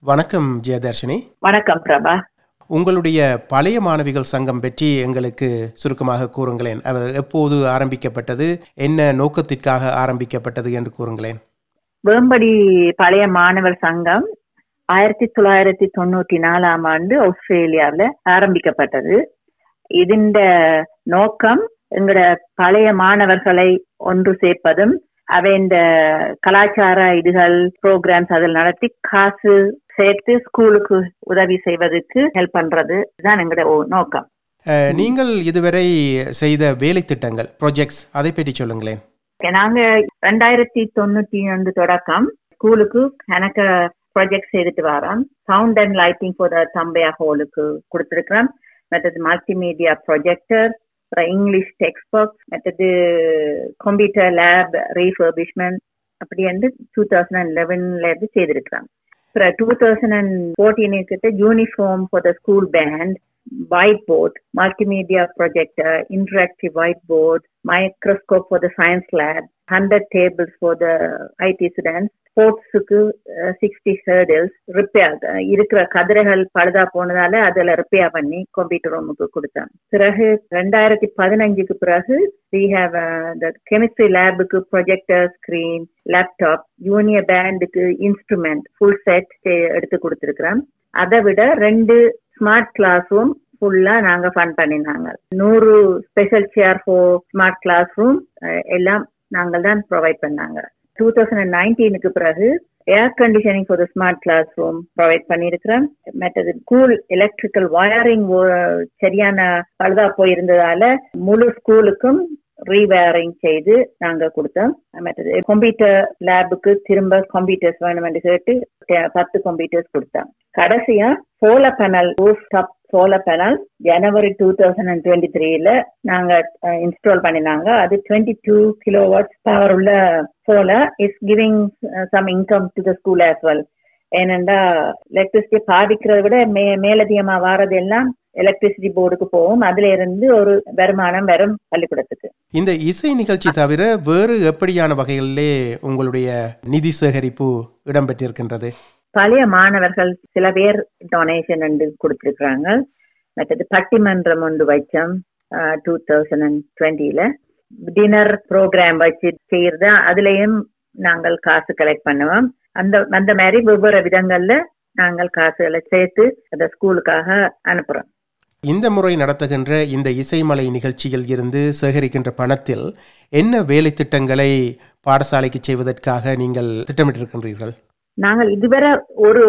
வணக்கம் ஜெயதர்ஷினி வணக்கம் பிரபா உங்களுடைய பழைய மாணவிகள் சங்கம் பற்றி எங்களுக்கு சுருக்கமாக கூறுங்களேன் அது எப்போது ஆரம்பிக்கப்பட்டது என்ன நோக்கத்திற்காக ஆரம்பிக்கப்பட்டது என்று கூறுங்களேன் வேம்படி பழைய மாணவர் சங்கம் ஆயிரத்தி தொள்ளாயிரத்தி தொண்ணூத்தி நாலாம் ஆண்டு ஆஸ்திரேலியாவில் ஆரம்பிக்கப்பட்டது ഇതിന്റെ நோக்கம் எங்கட பழைய மாணவர்களை ஒன்று சேர்ப்பதும் அவന്റെ கலாச்சார இதுகள் ப்ரோக்ராம்ஸ் அதில் நடத்தி காசு சேர்த்து ஸ்கூலுக்கு உதவி செய்வதற்கு ஹெல்ப் பண்றது இதுதான் எங்கட ஓ- நோக்கம் அஹ், நீங்கள் இதுவரை செய்த வேலை திட்டங்கள் ப்ராஜெக்ட்ஸ் அதை பற்றி சொல்லுங்களேன் நாங்க ரெண்டாயிரத்தி தொண்ணூத்தி ஒன்று தொடக்கம் ஸ்கூலுக்கு எனக்கு ப்ராஜெக்ட் செய்துட்டு வரோம் sound and lighting for the Thambiah ஹாலுக்கு கொடுத்துருக்கிறோம் மற்றது மல்டிமீடியா ப்ரொஜெக்டர் அப்புறம் இங்கிலீஷ் டெக்ஸ்ட் புக்ஸ் மற்றது கம்ப்யூட்டர் லேப் ரீஃபர்பிஷ்மெண்ட் அப்படி வந்து டூ தௌசண்ட் அண்ட் லெவன்ல இருந்து செய்திருக்கிறோம் அப்புறம் டூ தௌசண்ட் அண்ட் ஃபோர்டீனுக்கு uniform for the school band whiteboard, multimedia projector, interactive whiteboard, microscope for the science lab, 100 tables for the IT students, ஸ்போர்ட்ஸுக்கு sixty hurdles repair இருக்கிற கதிரைகள் பழுதா போனதால அதில் ரிப்பேர் பண்ணி கம்ப்யூட்டர் ரூமுக்கு கொடுத்தேன் பிறகு ரெண்டாயிரத்தி பதினஞ்சுக்கு பிறகு வி ஹாவ் த கெமிஸ்ட்ரி லேபுக்கு ப்ரொஜெக்டர் ஸ்கிரீன் லேப்டாப் யூனியர் பேண்டுக்கு இன்ஸ்ட்ருமெண்ட் ஃபுல் செட் எடுத்து கொடுத்துருக்குறேன் அதை விட ரெண்டு ஸ்மார்ட் கிளாஸ் ரூம் ஃபுல்லா நாங்க ஃபன் பண்ணினாங்க நூறு special chair for smart classroom எல்லாம் நாங்கள் தான் ப்ரொவைட் பண்ணாங்க டூ தௌசண்ட் அண்ட் நைன்டீனுக்கு பிறகு air conditioning for the smart classroom provide பண்ணியிருக்கிறோம் மற்றது ஸ்கூல் எலக்ட்ரிக்கல் வயரிங் சரியான பழுதா போயிருந்ததால முழு ஸ்கூலுக்கும் ரீவயரிங் செய்து நாங்க கொடுத்தோம் மற்றது கம்ப்யூட்டர் லேபுக்கு திரும்ப கம்ப்யூட்டர்ஸ் வேணும் என்று கேட்டு ட- பத்து கம்ப்யூட்டர்ஸ் கொடுத்தோம் கடைசியா solar panel rooftop solar panel January two thousand and twenty த்ரீல நாங்க இன்ஸ்டால் பண்ணினாங்க அது twenty two kilowatts power உள்ள solar is giving some income to the school as well ஏனெண்டா எலக்ட்ரிசிட்டி பாதிக்கிறத விட மே மேலதிகமா வாரது எல்லாம் எலக்ட்ரிசிட்டி போர்டுக்கு போகும் அதுல இருந்து ஒரு வருமானம் வரும் பள்ளிக்கூடத்துக்கு இந்த இசை நிகழ்ச்சி தவிர வேறு எப்படியான வகைகளிலே உங்களுடைய நிதி சேகரிப்பு இடம்பெற்றிருக்கின்றது பழைய மாணவர்கள் சில பேர் டொனேஷன் என்று கொடுத்திருக்கிறாங்க மற்றது பட்டிமன்றம் ஒன்று வச்சோம் டூ தௌசண்ட் அண்ட் டுவெண்ட்டில டின்னர் ப்ரோக்ராம் வச்சு செய்யறது அதுலயும் நாங்கள் காசு கலெக்ட் பண்ணுவோம் அந்த அந்த மாதிரி வெவ்வேறு விதங்கள்ல நாங்கள் காசுகளை சேர்த்து அந்த ஸ்கூலுக்காக அனுப்புறோம் இந்த முறை நடத்துகின்ற இந்த இசைமலை நிகழ்ச்சியில் இருந்து சேகரிக்கின்ற பணத்தில் என்ன வேலை திட்டங்களை பாடசாலைக்கு செய்வதற்காக நீங்கள் திட்டமிட்டிருக்கின்றீர்கள் நாங்கள் இதுவரை ஒரு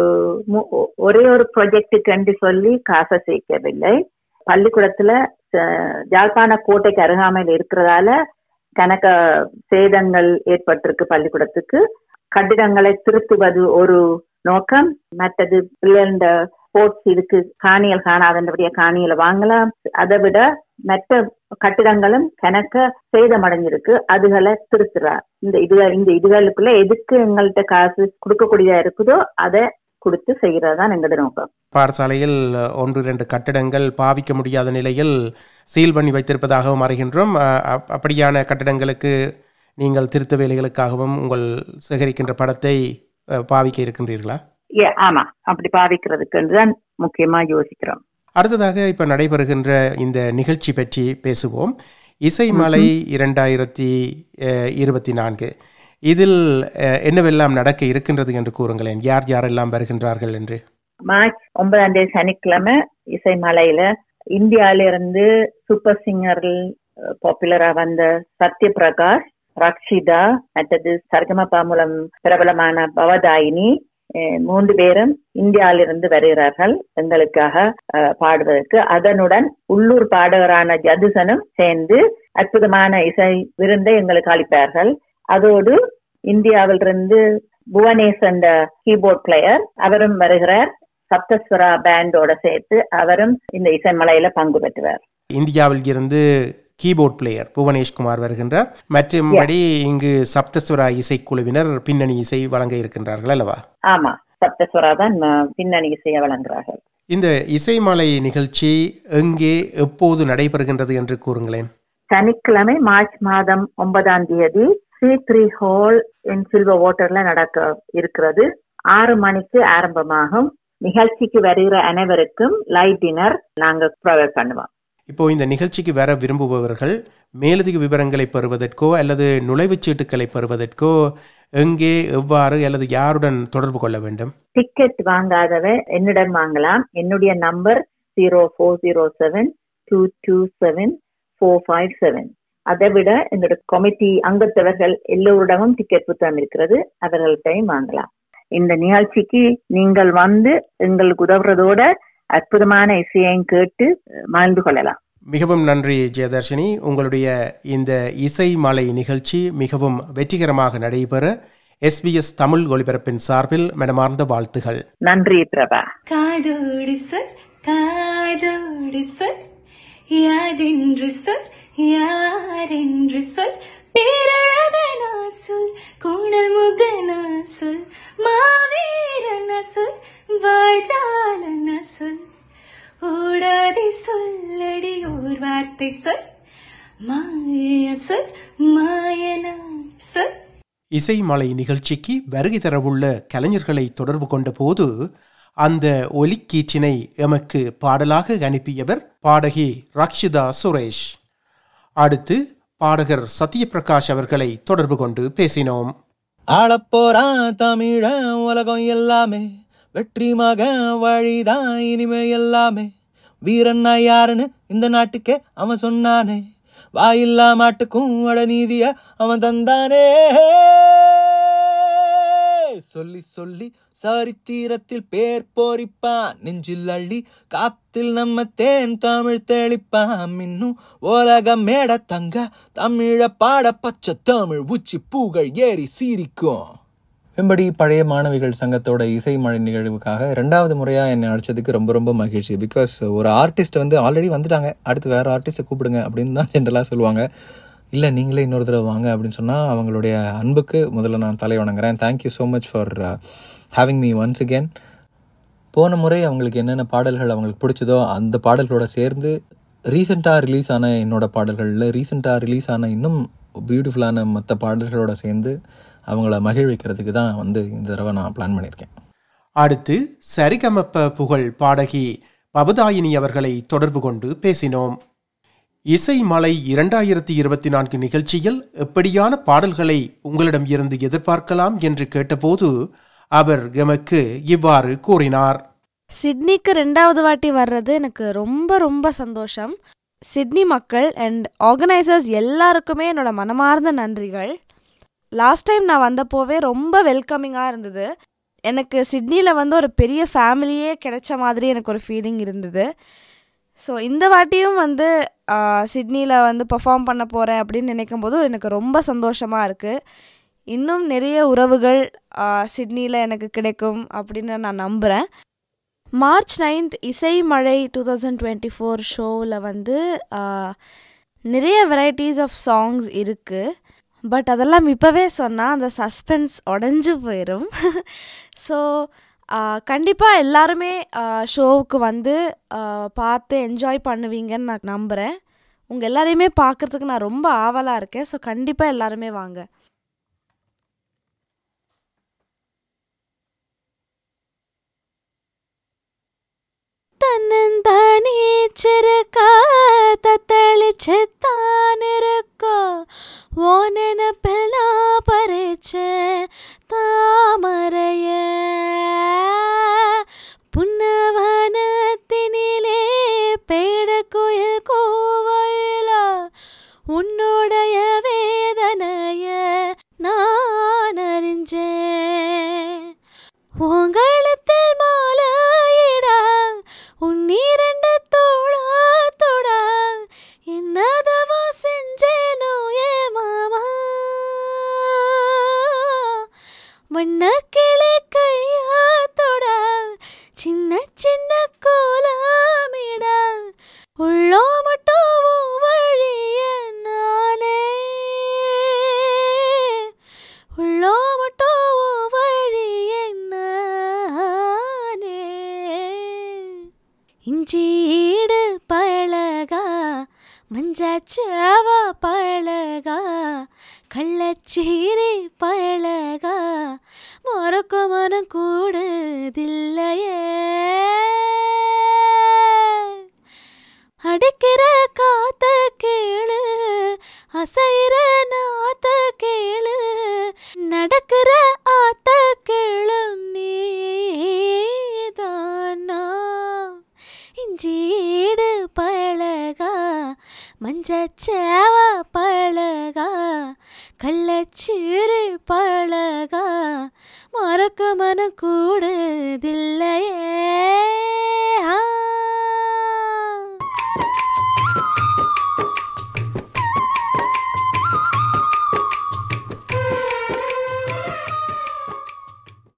மு- ஒரே ஒரு ப்ராஜெக்டுக்கு என்று சொல்லி காசை சேர்க்கவில்லை பள்ளிக்கூடத்துல அஹ், யாழ்ப்பாண கோட்டைக்கு அருகாமையில் இருக்கிறதால கணக்க சேதங்கள் ஏற்பட்டிருக்கு பள்ளிக்கூடத்துக்கு கட்டிடங்களை திருத்துவது ஒரு நோக்கம் மற்றது பிள்ளைகள ஸ்போர்ட்ஸ் இதுக்கு காணியல் காணாதபடியா காணியலை வாங்கலாம் அதை விட மற்ற கட்டிடங்களும் கணக்க சேதமடைஞ்சிருக்கு அதுகளை திருத்துறார் இந்த இது இந்த இதுகளுக்குள்ள எதுக்கு எங்கள்கிட்ட காசு கொடுக்கக்கூடியதா இருக்குதோ அதை கொடுத்து செய்யறதுதான் எங்களோட நோக்கம் பாடசாலையில் ஒன்று இரண்டு கட்டிடங்கள் பாவிக்க முடியாத நிலையில் சீல் பண்ணி வைத்திருப்பதாகவும் அறிகின்றோம் அ- அப்- அப்படியான கட்டிடங்களுக்கு நீங்கள் திருத்த வேலைகளுக்காகவும் உங்கள் சேகரிக்கின்ற படத்தை அ, பாவிக்க இருக்கின்றீர்களா ஏ ஆமா அப்படி பாவிக்கிறதுக்கு தான் முக்கியமா யோசிக்கிறோம் அடுத்ததாக இப்போ நடைபெறுகின்ற இந்த நிகழ்ச்சி பற்றி பேசுவோம் இசைமலை இரண்டாயிரத்தி அஹ், இருபத்தி நான்கு இதில் அஹ், என்னவெல்லாம் நடக்க இருக்கின்றது என்று கூறுங்களேன் யார் யாரெல்லாம் வருகின்றார்கள் என்று மார்ச் ஒன்பதாம் தேதி சனிக்கிழமை இசை மலையில இந்தியால இருந்து சூப்பர் சிங்கர் பாப்புலரா வந்த சத்யபிரகாஷ் ரக்ஷிதா மற்றது சர்கமபா மூலம் பிரபலமான பவதாயினி அஹ், மூன்று பேரும் இந்தியாவிலிருந்து வருகிறார்கள் எங்களுக்காக அஹ், பாடுவதற்கு அதனுடன் உள்ளூர் பாடகரான ஜதுசனும் சேர்ந்து அற்புதமான இசை விருந்தை எங்களுக்கு அளிப்பார்கள் அதோடு இந்தியாவிலிருந்து புவனேஷ் என்ற கீபோர்ட் பிளேயர் அவரும் வருகிறார் சப்தஸ்வரா பேண்டோட சேர்த்து அவரும் இந்த இசைமலையில பங்கு பெற்றுவார் இந்தியாவில் இருந்து கீபோர்ட் பிளேயர் புவனேஷ்குமார் வருகின்றார் மற்றும்படி இங்கு சப்தஸ்வரா இசைக்குழுவினர் பின்னணி இசை வழங்க இருக்கின்றார்கள் அல்லவா ஆமா சப்தஸ்வரா தான் ம- பின்னணி இசையை வழங்குகிறார்கள் இந்த இசைமலை நிகழ்ச்சி எங்கே எப்போது நடைபெறுகின்றது என்று கூறுங்களேன் சனிக்கிழமை மார்ச் மாதம் ஒன்பதாம் தேதி C three hall in silver வாட்டர்ல நடக்க இருக்கிறது ஆறு மணிக்கு ஆரம்பமாகும் நிகழ்ச்சிக்கு வருகிற அனைவருக்கும் லைட் டின்னர் நாங்க ப்ரொவைட் பண்ணுவோம் இப்போ இந்த நிகழ்ச்சிக்கு வர விரும்புபவர்கள் மேலதிக விவரங்களை பெறுவதற்கோ அல்லது நுழைவுச் சீட்டுக்களை பெறுவதற்கோ எங்கே எவ்வாறு அல்லது யாருடன் தொடர்பு கொள்ள வேண்டும் டிக்கெட் வாங்காதவ என்னிடம் வாங்கலாம் என்னுடைய number zero four zero seven two two seven four five seven அதை விட என்னோட கமிட்டி அங்கத்தவர்கள் எல்லோரிடமும் டிக்கெட் புத்தகம் இருக்கிறது அவர்கள்ட்டையும் வாங்கலாம் இந்த நிகழ்ச்சிக்கு நீங்கள் வந்து எங்களுக்கு உதவுறதோட அற்புதமான இசையையும் கேட்டு மகிழ்ந்து கொள்ளலாம் மிகவும் நன்றி ஜெயதர்ஷினி உங்களுடைய இந்த இசை மாலை நிகழ்ச்சி மிகவும் வெற்றிகரமாக நடைபெற எஸ்பிஎஸ் தமிழ் ஒலிபரப்பின் சார்பில் மனமார்ந்த வாழ்த்துகள் நன்றி பிரபா காதோடு சொல் காதோடு சொல் யாதென்று சொல் யாரென்று சொல் பேரழகனா சொல் கூடல் முகனா சொல் மாவீரனா சொல் வாய்ஜாலனா சொல் ஓடாதே சொல்லடி ஓர் வார்த்தை சொல் மாய சொல் மாயனா சொல் இசை மாலை நிகழ்ச்சிக்கு வருகை தரவுள்ள கலைஞர்களை தொடர்பு கொண்ட போது அந்த ஒலிக்கீச்சினை எமக்கு பாடலாக அனுப்பியவர் பாடகி ரக்ஷிதா சுரேஷ் அடுத்து பாடகர் சத்யபிரகாஷ் அவர்களை தொடர்பு கொண்டு பேசினோம் ஆளப்போறான் தமிழ உலகம் எல்லாமே வெற்றி மகன் வழிதான் இனிமே எல்லாமே வீரன்னா யாருன்னு இந்த நாட்டுக்கே அவன் சொன்னானே வாயில்லா மாட்டுக்கும் அட நீதிய அவன் தந்தானே சொல்லி சொல்லி சரித்திரத்தில் பேர் போரிப்பான் நெஞ்சில் அள்ளி காத்தில் நம்ம தேன் தமிழ் தெளிப்பான் இன்னும் உலகம் மேட தங்க தமிழ பாட பச்சை தமிழ் உச்சி பூகள் ஏறி சீரிக்கும் வெம்படி பழைய மாணவிகள் சங்கத்தோட இசை மழை நிகழ்வுக்காக ரெண்டாவது முறையாக என்னை அழைச்சதுக்கு ரொம்ப ரொம்ப மகிழ்ச்சி பிகாஸ் ஒரு ஆர்டிஸ்ட் வந்து ஆல்ரெடி வந்துட்டாங்க அடுத்து வேற ஆர்டிஸ்ட்டை கூப்பிடுங்க அப்படின்னு தான் ஜென்ரலாக சொல்லுவாங்க இல்லை நீங்களே இன்னொரு தடவை வாங்க அப்படின்னு சொன்னால் அவங்களுடைய அன்புக்கு முதல்ல நான் தலை வணங்குறேன் thank you so much for having me once again போன முறை அவங்களுக்கு என்னென்ன பாடல்கள் அவங்களுக்கு பிடிச்சதோ அந்த பாடல்களோட சேர்ந்து ரீசெண்டாக ரிலீஸ் ஆன என்னோட பாடல்களில் ரீசெண்டாக ரிலீஸ் ஆன இன்னும் பியூட்டிஃபுல்லான மற்ற பாடல்களோட சேர்ந்து அவங்கள மகிழ்விக்கிறதுக்கு தான் வந்து இந்த தடவை நான் பிளான் பண்ணியிருக்கேன் அடுத்து சரிகமப்ப புகழ் பாடகி பவதாயினி அவர்களை தொடர்பு கொண்டு பேசினோம் இசை மலை இரண்டாயிரத்தி இருபத்தி நான்கு நிகழ்ச்சியில் எப்படியான பாடல்களை உங்களிடம் இருந்து எதிர்பார்க்கலாம் என்று கேட்டபோது அவர் எமக்கு இவ்வாறு கூறினார் சிட்னிக்கு ரெண்டாவது வாட்டி வர்றது எனக்கு ரொம்ப ரொம்ப சந்தோஷம் சிட்னி மக்கள் அண்ட் ஆர்கனைசர்ஸ் எல்லாருக்குமே என்னோட மனமார்ந்த நன்றிகள் லாஸ்ட் டைம் நான் வந்தப்போவே ரொம்ப வெல்கமிங்காக இருந்தது எனக்கு சிட்னியில் வந்து ஒரு பெரிய ஃபேமிலியே கிடைச்ச மாதிரி எனக்கு ஒரு ஃபீலிங் இருந்தது ஸோ இந்த வாட்டியும் வந்து சிட்னியில் வந்து பெர்ஃபார்ம் பண்ண போகிறேன் அப்படின்னு நினைக்கும் போது எனக்கு ரொம்ப சந்தோஷமாக இருக்குது இன்னும் நிறைய உறவுகள் சிட்னியில் எனக்கு கிடைக்கும் அப்படின்னு நான் நம்புகிறேன் மார்ச் நைன்த் இசை மழை டூ தௌசண்ட் டுவெண்ட்டி ஃபோர் ஷோவில் வந்து நிறைய வெரைட்டிஸ் ஆஃப் சாங்ஸ் இருக்குது பட் அதெல்லாம் இப்போவே சொன்னால் அந்த சஸ்பென்ஸ் உடஞ்சி போயிடும் ஸோ கண்டிப்பாக எல்லாருமே ஷோவுக்கு வந்து பார்த்து என்ஜாய் பண்ணுவீங்கன்னு நான் நம்புகிறேன் உங்கள் எல்லாரையுமே பார்க்குறதுக்கு நான் ரொம்ப ஆவலாக இருக்கேன் ஸோ கண்டிப்பாக எல்லாருமே வாங்க தன்னந்தானே சிறுக்கா தத்தளிச்சு தான் இருக்கோ ஓ நினப்பில் நான் பறிச்சேன் தாமரைய புன்னவனத்தினிலே பேட கோயில் கோவையில உன்னுடைய வேதனைய நான் அறிஞ்சேன் உங்களத்தில் மாலையிட உன்னிரண்ட தோளா தொட என்னதவோ செஞ்சேனோ ஏ மாமா வண்ணக்கிளி கையா தொட சின்ன சின்ன கோலமிட உள்ளோ மட்டும் வழிய நானே உள்ளோ மட்டும் வழிய நானே இஞ்சீடு பழகா மஞ்சாச்சாவ பழகா கள்ளச்சீரி பழகா மறக்க மனம் கூடுதில்லையே அடிக்கிற காத்த கேளு அசைற நாத்த கேளு நடக்கிற ஆத்த கேளு நீதானா இஞ்சீடு பழகா மஞ்சச்சேவ பழகா கள்ளச்சீரு பழகா மறக்க மனம் கூடுதில்லையே ஆ